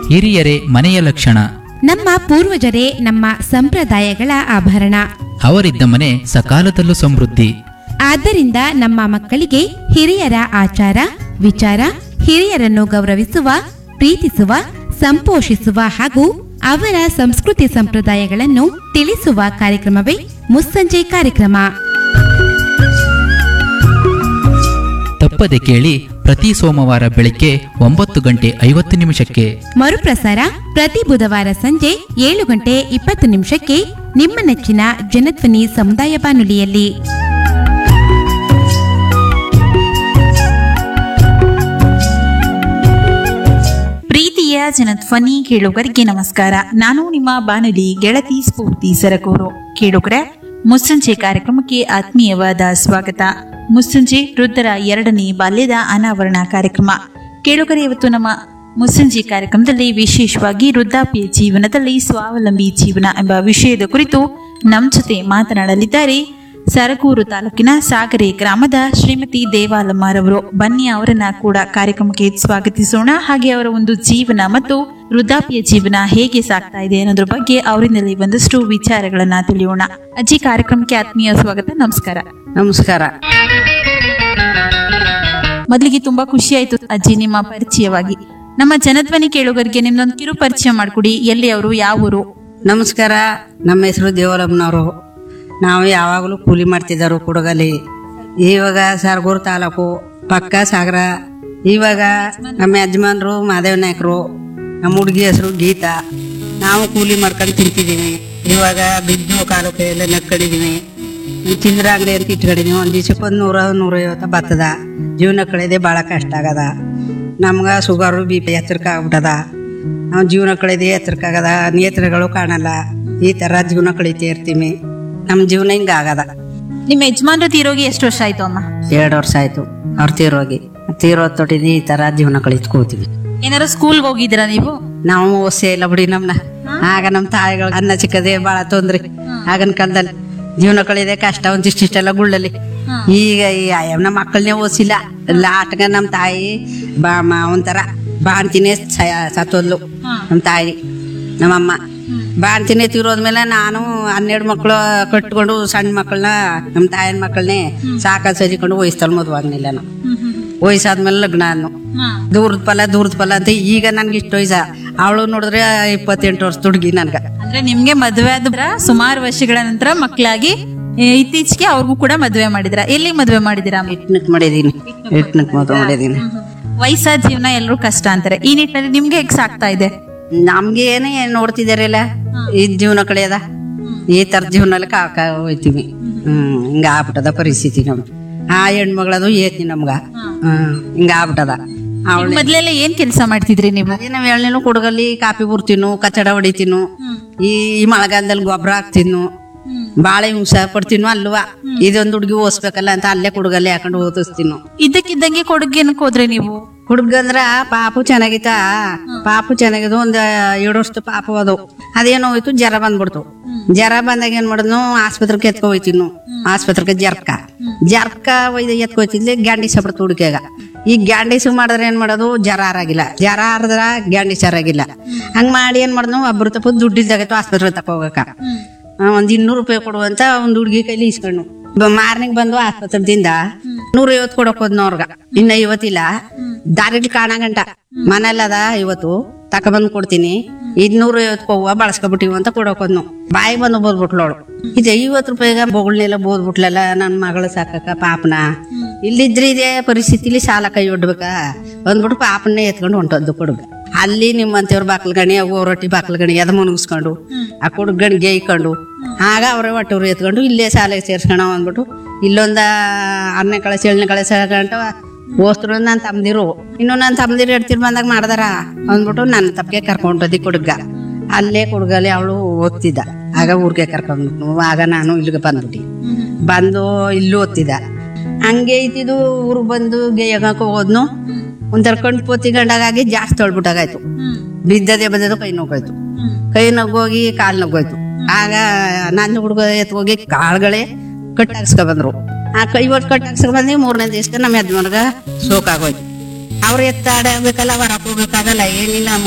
ಹಿರಿಯರೇ ಮನೆಯ ಲಕ್ಷಣ ನಮ್ಮ ಪೂರ್ವಜರೇ ನಮ್ಮ ಸಂಪ್ರದಾಯಗಳ ಆಭರಣ ಅವರಿದ್ದ ಮನೆ ಸಕಾಲದಲ್ಲೂ ಸಮೃದ್ಧಿ ಆದ್ದರಿಂದ ನಮ್ಮ ಮಕ್ಕಳಿಗೆ ಹಿರಿಯರ ಆಚಾರ ವಿಚಾರ ಹಿರಿಯರನ್ನು ಗೌರವಿಸುವ ಪ್ರೀತಿಸುವ ಸಂಪೋಷಿಸುವ ಹಾಗೂ ಅವರ ಸಂಸ್ಕೃತಿ ಸಂಪ್ರದಾಯಗಳನ್ನು ತಿಳಿಸುವ ಕಾರ್ಯಕ್ರಮವೇ ಮುಸ್ಸಂಜೆ ಕಾರ್ಯಕ್ರಮ ತಪ್ಪದೆ ಕೇಳಿ ಪ್ರತಿ ಸೋಮವಾರ ಬೆಳಿಗ್ಗೆ ಒಂಬತ್ತು ಗಂಟೆ ಐವತ್ತು ನಿಮಿಷಕ್ಕೆ ಮರುಪ್ರಸಾರ ಪ್ರತಿ ಬುಧವಾರ ಸಂಜೆ ಏಳು ಗಂಟೆ ಇಪ್ಪತ್ತು ನಿಮಿಷಕ್ಕೆ ನಿಮ್ಮ ನೆಚ್ಚಿನ ಜನಧ್ವನಿ ಸಮುದಾಯ ಬಾನುಲಿಯಲ್ಲಿ ಪ್ರೀತಿಯ ಜನಧ್ವನಿ ಕೇಳುಗರಿಗೆ ನಮಸ್ಕಾರ ನಾನು ನಿಮ್ಮ ಬಾನುಲಿ ಗೆಳತಿ ಸ್ಫೂರ್ತಿ ಸರಗೂರು ಕೇಳುಗರೆ ಮುಸ್ಸಂಜೆ ಕಾರ್ಯಕ್ರಮಕ್ಕೆ ಆತ್ಮೀಯವಾದ ಸ್ವಾಗತ ಮುಸ್ಸಂಜೆ ವೃದ್ಧರ ಎರಡನೇ ಬಾಲ್ಯದ ಅನಾವರಣ ಕಾರ್ಯಕ್ರಮ ಕೇಳುಗರೆ ಇವತ್ತು ನಮ್ಮ ಮುಸ್ಸಂಜೆ ಕಾರ್ಯಕ್ರಮದಲ್ಲಿ ವಿಶೇಷವಾಗಿ ವೃದ್ಧಾಪ್ಯ ಜೀವನದಲ್ಲಿ ಸ್ವಾವಲಂಬಿ ಜೀವನ ಎಂಬ ವಿಷಯದ ಕುರಿತು ನಮ್ಮ ಜೊತೆ ಮಾತನಾಡಲಿದ್ದಾರೆ ಸರಗೂರು ತಾಲೂಕಿನ ಸಾಗರೆ ಗ್ರಾಮದ ಶ್ರೀಮತಿ ದೇವಾಲಮ್ಮರವರು ಬನ್ನಿ ಅವರನ್ನ ಕೂಡ ಕಾರ್ಯಕ್ರಮಕ್ಕೆ ಸ್ವಾಗತಿಸೋಣ ಹಾಗೆ ಅವರ ಒಂದು ಜೀವನ ಮತ್ತು ವೃದ್ಧಾಪ್ಯ ಜೀವನ ಹೇಗೆ ಸಾಗ್ತಾ ಇದೆ ಅನ್ನೋದ್ರ ಬಗ್ಗೆ ಅವರಿಂದಲೇ ಒಂದಷ್ಟು ವಿಚಾರಗಳನ್ನ ತಿಳಿಯೋಣ ಅಜ್ಜಿ ಕಾರ್ಯಕ್ರಮಕ್ಕೆ ಆತ್ಮೀಯ ಸ್ವಾಗತ ನಮಸ್ಕಾರ ನಮಸ್ಕಾರ ಮೊದಲಿಗೆ ತುಂಬಾ ಖುಷಿ ಆಯ್ತು ಅಜ್ಜಿ ನಿಮ್ಮ ಪರಿಚಯವಾಗಿ ನಮ್ಮ ಜನಧ್ವನಿ ಕೇಳುಗರಿಗೆ ನಿಮ್ದೊಂದು ಕಿರು ಪರಿಚಯ ಮಾಡ್ಕೊಡಿ ಎಲ್ಲಿ ಅವರು ಯಾವ ಊರು ನಮಸ್ಕಾರ ನಮ್ಮ ಹೆಸರು ದೇವರಮ್ಮನವರು ನಾವು ಯಾವಾಗಲೂ ಕೂಲಿ ಮಾಡ್ತಿದ್ದರು ಕುಡಗಲಿ ಇವಾಗ ಸರಗೂರು ತಾಲೂಕು ಪಕ್ಕ ಸಾಗರ ಇವಾಗ ನಮ್ಮ ಯಜಮಾನ್ರು ಮಾದೇವ ನಾಯ್ಕರು ನಮ್ಮ ಹುಡುಗಿ ಹೆಸರು ಗೀತಾ ನಾವು ಕೂಲಿ ಮಾಡ್ಕೊಂಡು ತಿಂತಿದ್ದೀವಿ ಇವಾಗ ಬಿದ್ದು ಕಾಲು ಕೈಯೆಲ್ಲ ನಕ್ಕೊಂಡಿದೀವಿ ಚಿಂದ್ರ ಅಂಗಡಿ ಅಂತ ಇಟ್ಕೊಂಡಿದೀವಿ ಒಂದು ದಿವ್ಸಕ್ಕೆ ಒಂದು ನೂರ ನೂರೈವತ್ತು ಬರ್ತದ ಜೀವನ ಕಳೆದೆ ಭಾಳ ಕಷ್ಟ ಆಗದ ನಮ್ಗೆ ಶುಗರು ಬಿ ಪಿ ಎತ್ತರಕ್ಕೆ ಆಗ್ಬಿಟ್ಟದ ನಾವು ಜೀವನ ಕಳೆದು ಎತ್ತರಕ್ಕಾಗದ ನೇತ್ರಗಳು ಕಾಣಲ್ಲ ಈ ಥರ ಜೀವನ ಕಳೀತಾ ಇರ್ತೀವಿ ನಮ್ಮ ಜೀವನ ಹಿಂಗೆ ಆಗದ ನಿಮ್ಮ ಯಜಮಾನ್ರ ತೀರೋಗಿ ಎಷ್ಟು ವರ್ಷ ಆಯ್ತು ಅಮ್ಮ ಎರಡು ವರ್ಷ ಆಯ್ತು ಅವ್ರು ತೀರೋಗಿ ತೀರೋದ್ ತೊಟ್ಟಿದ್ದು ಈ ಥರ ಜೀವನ ಕಳೀತ್ಕೋತೀವಿ ಏನಾರು ಸ್ಕೂಲ್ಗೆ ಹೋಗಿದ್ದೀರಾ ನೀವು ನಾವು ಓಸೆ ಇಲ್ಲ ಬಿಡಿ ನಮ್ನ ಆಗ ನಮ್ಮ ತಾಯಿಗಳು ಅನ್ನ ಚಿಕ್ಕದೇ ಭಾಳ ತೊಂದ್ರೆ ಆಗಿನ ಕಾಲದಲ್ಲಿ ಜೀವನ ಕಳೆದೆ ಕಷ್ಟ ಒಂದಿಷ್ಟಿಷ್ಟೆಲ್ಲ ಗುಳ್ಳಲ್ಲಿ ಈಗ ಈ ಆಯ್- ನಮ್ಮ ಮಕ್ಕಳನ್ನೇ ಓದಿಸಿಲ್ಲ ಎಲ್ಲ ಆಟಗ ನಮ್ಮ ತಾಯಿ ಬಾ ಮ- ಒಂಥರ ಬಾಣ್ತಿನೇ ಸತ್ತೋದ್ಲು ನಮ್ಮ ತಾಯಿ ನಮ್ಮಮ್ಮ ಬಾಣ್ತಿನೇ ತೀರೋದ್ಮೇಲೆ ನಾನು ಹನ್ನೆರಡು ಮಕ್ಕಳು ಕಟ್ಕೊಂಡು ಸಣ್ಣ ಮಕ್ಕಳನ್ನ ನಮ್ಮ ತಾಯಿನ ಮಕ್ಕಳನ್ನೇ ಸಾಕ ಸರಿಕೊಂಡು ವಯಸ್ಸಲ್ಲಿ ಮದುವೆ ಆಗ್ನಿಲ್ಲ ನಾನು ವಯಸ್ಸಾದ್ಮೇಲೆ ಲಗ್ನ ಅನ್ನು ದೂರದ ಫಲ ದೂರದ ಫಲ ಅಂತ ಈಗ ನನ್ಗೆ ಇಷ್ಟ ವಯಸ್ಸ ಅವಳು ನೋಡಿದ್ರೆ ಇಪ್ಪತ್ತೆಂಟು ವರ್ಷ ಹುಡುಗಿ ನನ್ಗೆ ಅಂದ್ರೆ ನಿಮ್ಗೆ ಮದುವೆ ಆದ್ರ ಸುಮಾರು ವರ್ಷಗಳ ನಂತರ ಮಕ್ಕಳಾಗಿ ಏ, ಇತ್ತೀಚೆಗೆ ಅವ್ರಿಗೂ ಕೂಡ ಮದುವೆ ಮಾಡಿದ್ರ ಎಲ್ಲಿ ಮದುವೆ ಮಾಡಿದಿರಾ ಇಟ್ನಕ್ ಮಾಡಿದೀನಿ ಇಟ್ನಕ್ ಮದುವೆ ಮಾಡಿದೀನಿ ವಯಸ್ಸಾದ ಜೀವನ ಎಲ್ಲರೂ ಕಷ್ಟ ಅಂತಾರೆ ಈ ನಿಟ್ಟಿನಲ್ಲಿ ನಿಮ್ಗೆ ಹೇಗ್ ಸಾಕ್ತಾ ಇದೆ ನಮ್ಗೆ ಏನೇ ನೋಡ್ತಿದಾರಲ್ಲ ಈ ಜೀವನ ಕಳೆಯದ ಈ ತರ ಜೀವನದಲ್ಲಿ ಕಾಕ ಹೋಯ್ತೀವಿ ಹ್ಮ್ ಹಿಂಗ ಆಗ್ಬಿಟ್ಟದ ಪರಿಸ್ಥಿತಿ ನಮ್ದು ಆ ಹೆಣ್ಮಗಳದು ಏತಿ ನಮ್ಗ ಹ್ಮ್ ಹಿಂಗ ಆಗ್ಬಿಟ್ಟದ ಅವಳು ಮೊದ್ಲೆಲ್ಲ ಏನ್ ಕೆಲಸ ಮಾಡ್ತಿದ್ರಿ ನೀವು ಅದೇ ನಾವ್ ಎಳ್ನೀನು ಕುಡಗಲ್ಲಿ ಕಾಪಿ ಬುರ್ತೀನು ಕಚ್ಚಡ ಹೊಡಿತೀನು ಈ ಈ ಮಳೆಗಾಲದಲ್ಲಿ ಗೊಬ್ಬರ ಹಾಕ್ತೀನು ಬಾಳೆ ಹಿಂಸೆ ಪಡ್ತೀನು ಅಲ್ವಾ ಇದೊಂದು ಹುಡುಗಿ ಓದಿಸ್ಬೇಕಲ್ಲ ಅಂತ ಅಲ್ಲೇ ಕುಡಗಲ್ಲಿ ಹಾಕೊಂಡು ಓದಿಸ್ತೀನು ಇದ್ದಕ್ಕಿದ್ದಂಗೆ ಕೊಡುಗೆನಕ್ಕೆ ಹೋದ್ರೆ ನೀವು ಹುಡುಗಂದ್ರ ಪಾಪು ಚೆನ್ನಾಗಿತ್ತ ಪಾಪು ಚೆನ್ನಾಗಿದ್ದು ಒಂದ್ ಎರಡು ವರ್ಷದ ಪಾಪು ಅದು ಅದೇನೋ ಹೋಯ್ತು ಜ್ವರ ಬಂದ್ಬಿಡ್ತು ಜ್ವರ ಬಂದಾಗ ಏನ್ ಮಾಡಿದ್ನು ಆಸ್ಪತ್ರೆಗೆ ಎತ್ಕೊ ಹೋಯ್ತಿದ್ನು ಆಸ್ಪತ್ರೆಗೆ ಜರ್ಕ ಜರ್ಕ ಒಯ್ದು ಎತ್ಕೊಯ್ತಿದ್ಲಿ ಗ್ಯಾಂಡಿಸ್ ಆಗ್ಬಿಡ್ತು ಹುಡುಗಿಯಾಗ ಈ ಗ್ಯಾಂಡಿಸ್ ಮಾಡಿದ್ರೆ ಏನ್ ಮಾಡೋದು ಜ್ವರ ಆರಾಗಿಲ್ಲ ಜ್ವರ ಆರದ್ರ ಗ್ಯಾಂಡಿಸ್ ಆರಾಗಿಲ್ಲ ಹಂಗ್ ಮಾಡಿ ಏನ್ ಮಾಡಿದ್ನು ಒಬ್ರು ತಪ್ಪ ದುಡ್ಡು ಇಲ್ದಾಗೈತು ಆಸ್ಪತ್ರೆ ತಕ ಹೋಗಕ ಒಂದ್ ಇನ್ನೂರು ರೂಪಾಯಿ ಕೊಡುವಂತ ಒಂದ್ ಹುಡುಗಿ ಕೈಲಿ ಇಸ್ಕೊಂಡು ಮಾರ್ನಿಂಗ್ ಬಂದು ಆಸ್ಪತ್ರೆದಿಂದ ನೂರೈವತ್ತು ಕೊಡಕ್ ಹೋದ್ನ ಅವ್ರಗ ಇನ್ನ ಐವತ್ತಿಲ್ಲ ದಾರಿಲಿ ಕಾಣಗಂಟ ಮನೆಯಲ್ಲದ ಇವತ್ತು ತಕೊಬಂದ್ ಕೊಡ್ತೀನಿ ಇದ್ ನೂರೈವತ್ತು ಹೂವ ಬಳಸ್ಕೊಬಿಟ್ಟಿವಿ ಅಂತ ಕೊಡಕ್ ಹೋದ್ನು ಬಾಯಿ ಬಂದು ಬೋದ್ಬಿಟ್ಲೋಳು ಇದು ಐವತ್ತು ರೂಪಾಯಿಗ ಬೊಗಳನ್ನೆಲ್ಲ ಬೋದ್ಬಿಟ್ಲಲ್ಲ ನನ್ನ ಮಗಳು ಸಾಕಕ್ಕ ಪಾಪನ ಇಲ್ಲಿದ್ರೆ ಇದೇ ಪರಿಸ್ಥಿತಿಲಿ ಸಾಲ ಕೈ ಒಡ್ಬೇಕಾ ಅಂದ್ಬಿಟ್ಟು ಪಾಪನ್ನೇ ಎತ್ಕೊಂಡು ಹೊಂಟದ್ದು ಕೊಡುಗ ಅಲ್ಲಿ ನಿಮ್ಮಂತವ್ರ ಬಾಕ್ಲ ಗಣಿ ರೊಟ್ಟಿ ಬಾಕ್ಲ ಗಣಿ ಅದ ಮುನುಗಿಸ್ಕೊಂಡು ಆ ಕುಡುಗ ಗಣಿ ಗೇಯ್ಕೊಂಡು ಆಗ ಅವರೇ ಒಟ್ಟವ್ರು ಎತ್ಕೊಂಡು ಇಲ್ಲೇ ಶಾಲೆಗೆ ಸೇರ್ಸ್ಕೊಣ ಅಂದ್ಬಿಟ್ಟು ಇಲ್ಲೊಂದ ಆರನೇ ಕಳಸ ಏಳನೇ ಕಳಸ ಗಂಟ ಓಸ್ತರು ನನ್ನ ತಮ್ಮದಿರು ಇನ್ನು ನನ್ನ ತಮ್ಮದಿರು ಎಡ್ತಿರ್ ಬಂದಾಗ ಮಾಡ್ದಾರ ಅಂದ್ಬಿಟ್ಟು ನನ್ನ ತಪ್ಪಿಗೆ ಕರ್ಕೊಂಡದಿ ಕುಡುಗ ಅಲ್ಲೇ ಕುಡುಗಲ್ಲಿ ಅವಳು ಓದ್ತಿದ್ದ ಆಗ ಊರಿಗೆ ಕರ್ಕೊಂಡು ಆಗ ನಾನು ಇಲ್ಲಿಗೆ ಬಂದ್ಬಿಟ್ಟು ಬಂದು ಇಲ್ಲೂ ಓದ್ತಿದ್ದ ಹಂಗೆ ಐತಿದು ಊರಿಗೆ ಬಂದು ಗೇಯಗಕ್ಕೆ ಹೋದ್ನು ಒಂಥರ ಕಣ್ ಪೋತಿ ಗಂಡಾಗಿ ಜಾಸ್ತಿ ತೊಳ್ಬಿಟ್ಟಾಗಾಯ್ತು ಬಿದ್ದದೆ ಬದ್ದದು ಕೈ ನೋಗೋಯ್ತು ಕೈ ನೋಗೋಗಿ ಕಾಲ್ ನೋಗೋಯ್ತು ಆಗ ನನ್ನ ಹುಡುಗ ಎತ್ಕೋಗಿ ಕಾಳುಗಳೇ ಕಟ್ಟಾಕ್ಸ್ಕೊ ಬಂದ್ರು ಆ ಕೈ ಒಟ್ಟು ಕಟ್ಟಾಕ್ಸ್ಕೊ ಬಂದು ಮೂರನೇ ದಿವಸಕ್ಕೆ ನಮ್ಮ ಯಜಮಾನ್ಗ ಸೋಕಾಗೋಯ್ತು ಅವ್ರು ಎತ್ತಾಡಬೇಕಲ್ಲ ಹೊರಕ್ ಹೋಗ್ಬೇಕಾಗಲ್ಲ ಏನಿಲ್ಲ